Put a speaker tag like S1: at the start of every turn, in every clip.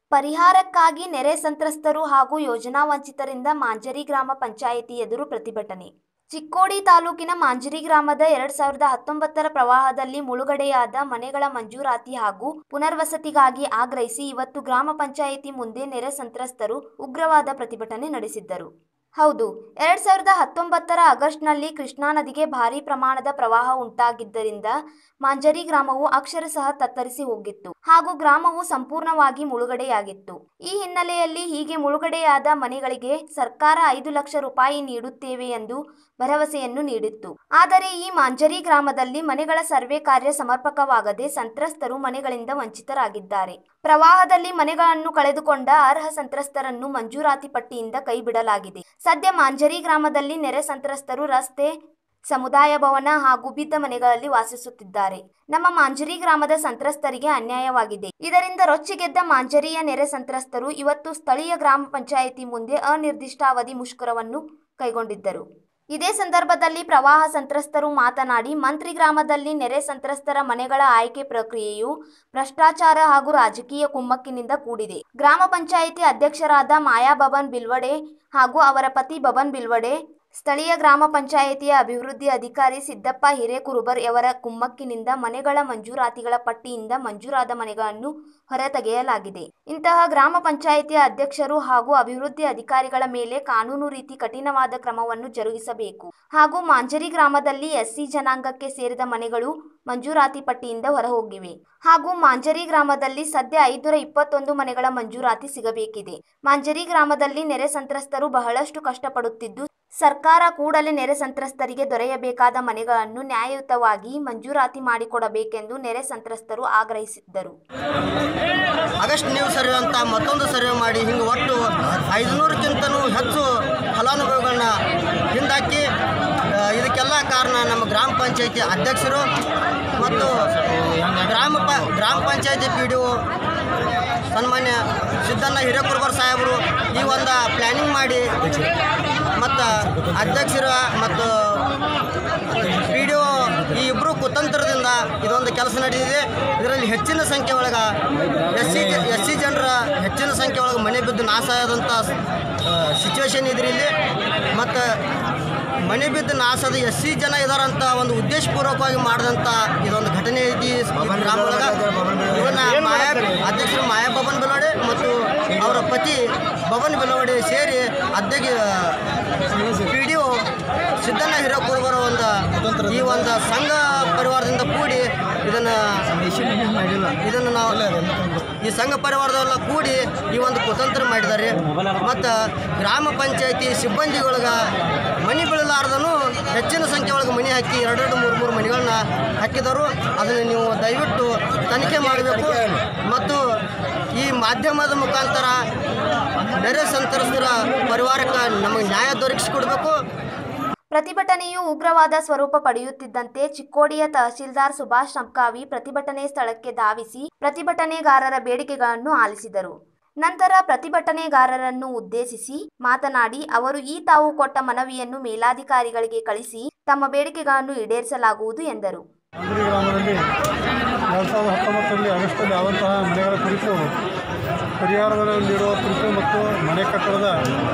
S1: ಪರಿಹಾರಕ್ಕಾಗಿ ನೆರೆ ಸಂತ್ರಸ್ತರು ಹಾಗೂ ಯೋಜನಾ ವಂಚಿತರಿಂದ ಮಾಂಜರಿ ಗ್ರಾಮ ಪಂಚಾಯಿತಿ ಎದುರು ಪ್ರತಿಭಟನೆ ಚಿಕ್ಕೋಡಿ ತಾಲೂಕಿನ ಮಾಂಜರಿ ಗ್ರಾಮದ ಎರಡ್ ಸಾವಿರದ ಹತ್ತೊಂಬತ್ತರ ಪ್ರವಾಹದಲ್ಲಿ ಮುಳುಗಡೆಯಾದ ಮನೆಗಳ ಮಂಜೂರಾತಿ ಹಾಗೂ ಪುನರ್ವಸತಿಗಾಗಿ ಆಗ್ರಹಿಸಿ ಇವತ್ತು ಗ್ರಾಮ ಪಂಚಾಯಿತಿ ಮುಂದೆ ನೆರೆ ಸಂತ್ರಸ್ತರು ಉಗ್ರವಾದ ಪ್ರತಿಭಟನೆ ನಡೆಸಿದ್ದರು ಹೌದು ಎರಡ್ ಸಾವಿರದ ಹತ್ತೊಂಬತ್ತರ ಆಗಸ್ಟ್ನಲ್ಲಿ ಕೃಷ್ಣಾ ನದಿಗೆ ಭಾರೀ ಪ್ರಮಾಣದ ಪ್ರವಾಹ ಉಂಟಾಗಿದ್ದರಿಂದ ಮಾಂಜರಿ ಗ್ರಾಮವು ಅಕ್ಷರಶಃ ತತ್ತರಿಸಿ ಹೋಗಿತ್ತು ಹಾಗೂ ಗ್ರಾಮವು ಸಂಪೂರ್ಣವಾಗಿ ಮುಳುಗಡೆಯಾಗಿತ್ತು ಈ ಹಿನ್ನೆಲೆಯಲ್ಲಿ ಹೀಗೆ ಮುಳುಗಡೆಯಾದ ಮನೆಗಳಿಗೆ ಸರ್ಕಾರ ಐದು ಲಕ್ಷ ರೂಪಾಯಿ ನೀಡುತ್ತೇವೆ ಎಂದು ಭರವಸೆಯನ್ನು ನೀಡಿತ್ತು ಆದರೆ ಈ ಮಾಂಜರಿ ಗ್ರಾಮದಲ್ಲಿ ಮನೆಗಳ ಸರ್ವೆ ಕಾರ್ಯ ಸಮರ್ಪಕವಾಗದೆ ಸಂತ್ರಸ್ತರು ಮನೆಗಳಿಂದ ವಂಚಿತರಾಗಿದ್ದಾರೆ ಪ್ರವಾಹದಲ್ಲಿ ಮನೆಗಳನ್ನು ಕಳೆದುಕೊಂಡ ಅರ್ಹ ಸಂತ್ರಸ್ತರನ್ನು ಮಂಜೂರಾತಿ ಪಟ್ಟಿಯಿಂದ ಕೈಬಿಡಲಾಗಿದೆ ಸದ್ಯ ಮಾಂಜರಿ ಗ್ರಾಮದಲ್ಲಿ ನೆರೆ ಸಂತ್ರಸ್ತರು ರಸ್ತೆ ಸಮುದಾಯ ಭವನ ಹಾಗೂ ಬಿದ್ದ ಮನೆಗಳಲ್ಲಿ ವಾಸಿಸುತ್ತಿದ್ದಾರೆ ನಮ್ಮ ಮಾಂಜರಿ ಗ್ರಾಮದ ಸಂತ್ರಸ್ತರಿಗೆ ಅನ್ಯಾಯವಾಗಿದೆ ಇದರಿಂದ ರೊಚ್ಚಿಗೆದ್ದ ಮಾಂಜರಿಯ ನೆರೆ ಸಂತ್ರಸ್ತರು ಇವತ್ತು ಸ್ಥಳೀಯ ಗ್ರಾಮ ಪಂಚಾಯಿತಿ ಮುಂದೆ ಅನಿರ್ದಿಷ್ಟಾವಧಿ ಮುಷ್ಕರವನ್ನು ಕೈಗೊಂಡಿದ್ದರು ಇದೇ ಸಂದರ್ಭದಲ್ಲಿ ಪ್ರವಾಹ ಸಂತ್ರಸ್ತರು ಮಾತನಾಡಿ ಮಂತ್ರಿ ಗ್ರಾಮದಲ್ಲಿ ನೆರೆ ಸಂತ್ರಸ್ತರ ಮನೆಗಳ ಆಯ್ಕೆ ಪ್ರಕ್ರಿಯೆಯು ಭ್ರಷ್ಟಾಚಾರ ಹಾಗೂ ರಾಜಕೀಯ ಕುಮ್ಮಕ್ಕಿನಿಂದ ಕೂಡಿದೆ ಗ್ರಾಮ ಪಂಚಾಯಿತಿ ಅಧ್ಯಕ್ಷರಾದ ಮಾಯಾ ಬಬನ್ ಬಿಲ್ವಡೆ ಹಾಗೂ ಅವರ ಪತಿ ಬಬನ್ ಬಿಲ್ವಡೆ ಸ್ಥಳೀಯ ಗ್ರಾಮ ಪಂಚಾಯಿತಿಯ ಅಭಿವೃದ್ಧಿ ಅಧಿಕಾರಿ ಸಿದ್ದಪ್ಪ ಹಿರೇಕುರುಬರ್ ಅವರ ಕುಮ್ಮಕ್ಕಿನಿಂದ ಮನೆಗಳ ಮಂಜೂರಾತಿಗಳ ಪಟ್ಟಿಯಿಂದ ಮಂಜೂರಾದ ಮನೆಗಳನ್ನು ಹೊರತೆಗೆಯಲಾಗಿದೆ ಇಂತಹ ಗ್ರಾಮ ಪಂಚಾಯಿತಿಯ ಅಧ್ಯಕ್ಷರು ಹಾಗೂ ಅಭಿವೃದ್ಧಿ ಅಧಿಕಾರಿಗಳ ಮೇಲೆ ಕಾನೂನು ರೀತಿ ಕಠಿಣವಾದ ಕ್ರಮವನ್ನು ಜರುಗಿಸಬೇಕು ಹಾಗೂ ಮಾಂಜರಿ ಗ್ರಾಮದಲ್ಲಿ ಎಸ್ಸಿ ಜನಾಂಗಕ್ಕೆ ಸೇರಿದ ಮನೆಗಳು ಮಂಜೂರಾತಿ ಪಟ್ಟಿಯಿಂದ ಹೊರಹೋಗಿವೆ ಹಾಗೂ ಮಾಂಜರಿ ಗ್ರಾಮದಲ್ಲಿ ಸದ್ಯ ಐದುನೂರ ಇಪ್ಪತ್ತೊಂದು ಮನೆಗಳ ಮಂಜೂರಾತಿ ಸಿಗಬೇಕಿದೆ ಮಾಂಜರಿ ಗ್ರಾಮದಲ್ಲಿ ನೆರೆ ಸಂತ್ರಸ್ತರು ಬಹಳಷ್ಟು ಕಷ್ಟಪಡುತ್ತಿದ್ದು ಸರ್ಕಾರ ಕೂಡಲೇ ನೆರೆ ಸಂತ್ರಸ್ತರಿಗೆ ದೊರೆಯಬೇಕಾದ ಮನೆಗಳನ್ನು ನ್ಯಾಯಯುತವಾಗಿ ಮಂಜೂರಾತಿ ಮಾಡಿಕೊಡಬೇಕೆಂದು ನೆರೆ ಸಂತ್ರಸ್ತರು ಆಗ್ರಹಿಸಿದ್ದರು
S2: ಆಗಸ್ಟ್ ನ್ಯೂಸ್ ಸರ್ವೆ ಅಂತ ಮತ್ತೊಂದು ಸರ್ವೆ ಮಾಡಿ ಹಿಂಗೆ ಒಟ್ಟು ಐದುನೂರಕ್ಕಿಂತಲೂ ಹೆಚ್ಚು ಫಲಾನುಭವಿಗಳನ್ನ ಹಿಂದಾಕಿ ಆ, ಇದಕ್ಕೆಲ್ಲ ಕಾರಣ ನಮ್ಮ ಗ್ರಾಮ ಪಂಚಾಯತಿ ಅಧ್ಯಕ್ಷರು ಮತ್ತು ಗ್ರಾಮ ಪ ಗ್ರಾಮ ಪಂಚಾಯತಿ ಪಿ ಡಿ ಒ ಸನ್ಮಾನ್ಯ ಸಿದ್ದಣ್ಣ ಹಿರೇಕುರ್ಬರ್ ಸಾಹೇಬರು ಈ ಒಂದು ಪ್ಲ್ಯಾನಿಂಗ್ ಮಾಡಿ ಮತ್ತು ಅಧ್ಯಕ್ಷರು ಮತ್ತು ಪಿ ಡಿ ಒ ಈ ಇಬ್ಬರು ಕುತಂತ್ರದಿಂದ ಇದೊಂದು ಕೆಲಸ ನಡೆದಿದೆ ಇದರಲ್ಲಿ ಹೆಚ್ಚಿನ ಸಂಖ್ಯೆ ಒಳಗೆ ಎಸ್ ಸಿ ಎಸ್ ಸಿ ಜನರ ಹೆಚ್ಚಿನ ಸಂಖ್ಯೆ ಒಳಗೆ ಮನೆ ಬಿದ್ದು ನಾಶ ಆದಂಥ ಸಿಚುವೇಶನ್ ಇದ್ರಿ ಇಲ್ಲಿ ಮತ್ತು ಮನೆ ಬಿದ್ದು ನಾಶದ ಎಸ್ ಸಿ ಜನ ಇದಾರಂತ ಒಂದು ಉದ್ದೇಶಪೂರ್ವಕವಾಗಿ ಮಾಡಿದಂಥ ಇದೊಂದು ಘಟನೆ ಐತಿ ಈ ಗ್ರಾಮ ಒಳಗೆ ಇವನ್ನ ಮಾಯಾ ಅಧ್ಯಕ್ಷರು ಮಾಯಾ ಬಬನ್ ಬೆಲವಾಡೆ ಮತ್ತು ಅವರ ಪತಿ ಬಬನ್ ಬೆಲವಾಡೆ ಸೇರಿ ಅಧ್ಯಕ್ಷ ಪಿ ಡಿ ಒ ಸಿದ್ದಣ್ಣ ಹಿರೇಕೂರ್ಬರ ಒಂದು ಈ ಒಂದು ಸಂಘ ಪರಿವಾರದಿಂದ ಕೂಡಿ ಇದನ್ನು ಇದನ್ನು ನಾವು ಈ ಸಂಘ ಪರಿವಾರದವೆಲ್ಲ ಕೂಡಿ ಈ ಒಂದು ಕುತಂತ್ರ ಮಾಡಿದ್ದಾರೆ ಮತ್ತು ಗ್ರಾಮ ಪಂಚಾಯತಿ ಸಿಬ್ಬಂದಿಗಳಿಗೆ ಮನೆ ಬೀಳಲಾರ್ದನು ಹೆಚ್ಚಿನ ಸಂಖ್ಯೆ ಒಳಗೆ ಮನೆ ಹಾಕಿ ಎರಡೆರಡು ಮೂರು ಮೂರು ಮನೆಗಳನ್ನ ಹಾಕಿದರು ಅದನ್ನು ನೀವು ದಯವಿಟ್ಟು ತನಿಖೆ ಮಾಡಬೇಕು ಮತ್ತು ಈ ಮಾಧ್ಯಮದ ಮುಖಾಂತರ ನೆರೆ ಸಂತ್ರಸ್ತರ ಪರಿವಾರಕ್ಕೆ ನಮಗೆ ನ್ಯಾಯ ದೊರಕಿಸಿಕೊಡ್ಬೇಕು
S1: ಪ್ರತಿಭಟನೆಯು ಉಗ್ರವಾದ ಸ್ವರೂಪ ಪಡೆಯುತ್ತಿದ್ದಂತೆ ಚಿಕ್ಕೋಡಿಯ ತಹಶೀಲ್ದಾರ್ ಸುಭಾಷ್ ನಬ್ಕಾವಿ ಪ್ರತಿಭಟನೆ ಸ್ಥಳಕ್ಕೆ ಧಾವಿಸಿ ಪ್ರತಿಭಟನೆಗಾರರ ಬೇಡಿಕೆಗಳನ್ನು ಆಲಿಸಿದರು ನಂತರ ಪ್ರತಿಭಟನೆಗಾರರನ್ನು ಉದ್ದೇಶಿಸಿ ಮಾತನಾಡಿ ಅವರು ಈ ತಾವು ಕೊಟ್ಟ ಮನವಿಯನ್ನು ಮೇಲಾಧಿಕಾರಿಗಳಿಗೆ ಕಳಿಸಿ ತಮ್ಮ ಬೇಡಿಕೆಗಳನ್ನು ಈಡೇರಿಸಲಾಗುವುದು ಎಂದರು
S3: ಅಂಗಡಿ ಗ್ರಾಮದಲ್ಲಿ ಎರಡು ಸಾವಿರದ ಹತ್ತೊಂಬತ್ತರಲ್ಲಿ ಆಗಸ್ಟಲ್ಲಿ ಆದಂತಹ ಮನೆಗಳ ಕುರಿತು ಪರಿಹಾರವನ್ನು ನೀಡುವ ಕುರಿತು ಮತ್ತು ಮನೆ ಕಟ್ಟಡದ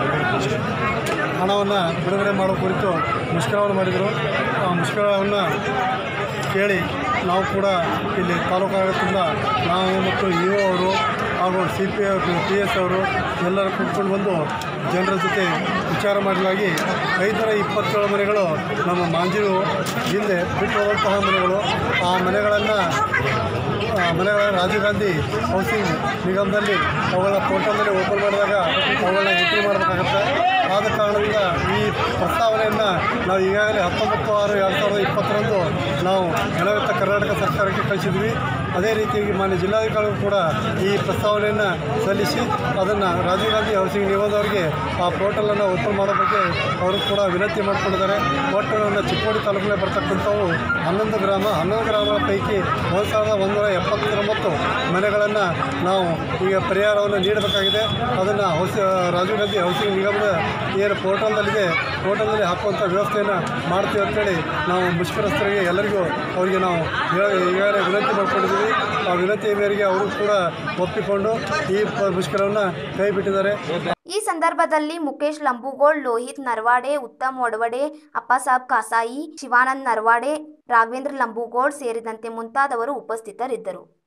S3: ಹಣವನ್ನು ಬಿಡುಗಡೆ ಮಾಡುವ ಕುರಿತು ಮುಷ್ಕರವನ್ನು ಮಾಡಿದರು ಆ ಮುಷ್ಕರವನ್ನು ಕೇಳಿ ನಾವು ಕೂಡ ಇಲ್ಲಿ ತಾಲೂಕು ಆಡಳಿತದಿಂದ ನಾವು ಮತ್ತು ಇ ಒ ಅವರು ಹಾಗೂ ಸಿ ಪಿ ಪಿ ಎಸ್ ಅವರು ಎಲ್ಲರೂ ಕೂತ್ಕೊಂಡು ಬಂದು ಜನರ ಜೊತೆ ವಿಚಾರ ಮಾಡಲಾಗಿ ಐದರ ಇಪ್ಪತ್ತೇಳು ಮನೆಗಳು ನಮ್ಮ ಮಾಂಜಿರು ಹಿಂದೆ ಬಿಟ್ಟು ಹೋದಂತಹ ಮನೆಗಳು ಆ ಮನೆಗಳನ್ನು ಆ ಮನೆಗಳ ರಾಜೀವ್ ಗಾಂಧಿ ಹೌಸಿಂಗ್ ನಿಗಮದಲ್ಲಿ ಅವುಗಳ ಪೋರ್ಟಲ್ನಲ್ಲಿ ಓಪನ್ ಮಾಡಿದಾಗ ಅವುಗಳನ್ನ ಎಂಟ್ರಿ ಮಾಡಬೇಕಾಗತ್ತೆ ಆದ ಕಾರಣದಿಂದ ಈ ಪ್ರಸ್ತಾವನೆಯನ್ನು ನಾವು ಈಗಾಗಲೇ ಹತ್ತೊಂಬತ್ತು ಆರು ಎರಡು ಸಾವಿರದ ಇಪ್ಪತ್ತರಂದು ನಾವು ಜನವಿತ್ತ ಕರ್ನಾಟಕ ಸರ್ಕಾರಕ್ಕೆ ಕಳಿಸಿದ್ವಿ ಅದೇ ರೀತಿಯಾಗಿ ಮಾನ್ಯ ಜಿಲ್ಲಾಧಿಕಾರಿಗಳು ಕೂಡ ಈ ಪ್ರಸ್ತಾವನೆಯನ್ನು ಸಲ್ಲಿಸಿ ಅದನ್ನು ರಾಜೀವ್ ಗಾಂಧಿ ಹೌಸಿಂಗ್ ನಿಗಮದವರಿಗೆ ಆ ಪೋರ್ಟಲನ್ನು ಓಪನ್ ಮಾಡೋ ಬಗ್ಗೆ ಅವರು ಕೂಡ ವಿನಂತಿ ಮಾಡಿಕೊಂಡಿದ್ದಾರೆ ಒಟ್ಟು ನಮ್ಮ ಚಿಕ್ಕೋಡಿ ತಾಲೂಕಿನಲ್ಲಿ ಬರ್ತಕ್ಕಂಥವು ಹನ್ನೊಂದು ಗ್ರಾಮ ಹನ್ನೊಂದು ಗ್ರಾಮಗಳ ಪೈಕಿ ಒಂದು ಸಾವಿರದ ಒಂದೂರ ಎಪ್ಪತ್ತೊಂಬತ್ತು ಮನೆಗಳನ್ನು ನಾವು ಈಗ ಪರಿಹಾರವನ್ನು ನೀಡಬೇಕಾಗಿದೆ ಅದನ್ನು ಹೌಸ್ ರಾಜೀವ್ ಗಾಂಧಿ ಹೌಸಿಂಗ್ ನಿಗಮದ ಏನು ಪೋರ್ಟಲ್ನಲ್ಲಿದೆ ಪೋರ್ಟಲ್ನಲ್ಲಿ ಹಾಕುವಂಥ ವ್ಯವಸ್ಥೆಯನ್ನು ಮಾಡ್ತೀವಿ ಅಂತೇಳಿ ನಾವು ಮುಷ್ಕರಸ್ಥರಿಗೆ ಎಲ್ಲರಿಗೂ ಅವರಿಗೆ ನಾವು ಹೇಳ- ಈಗಾಗಲೇ ವಿನಂತಿ ಮಾಡ್ಕೊಂಡಿದ್ದೀವಿ ಮಾಡಿದ್ವಿ ಆ ವಿನಂತಿಯ ಮೇರೆಗೆ ಅವರು ಕೂಡ ಒಪ್ಪಿಕೊಂಡು ಈ ಪ- ಮುಷ್ಕರವನ್ನು ಕೈ ಬಿಟ್ಟಿದ್ದಾರೆ
S1: ಈ ಸಂದರ್ಭದಲ್ಲಿ ಮುಖೇಶ್ ಲಂಬುಗೋಳ್ ಲೋಹಿತ್ ನರ್ವಾಡೆ ಉತ್ತಮ್ ಒಡವಡೆ ಅಪ್ಪಸಾಬ್ ಕಾಸಾಯಿ ಶಿವಾನಂದ್ ನರ್ವಾಡೆ ರಾಘವೇಂದ್ರ ಲಂಬುಗೋಳ್ ಸೇರಿದಂತೆ ಮುಂತಾದವರು ಉಪಸ್ಥಿತರಿದ್ದರು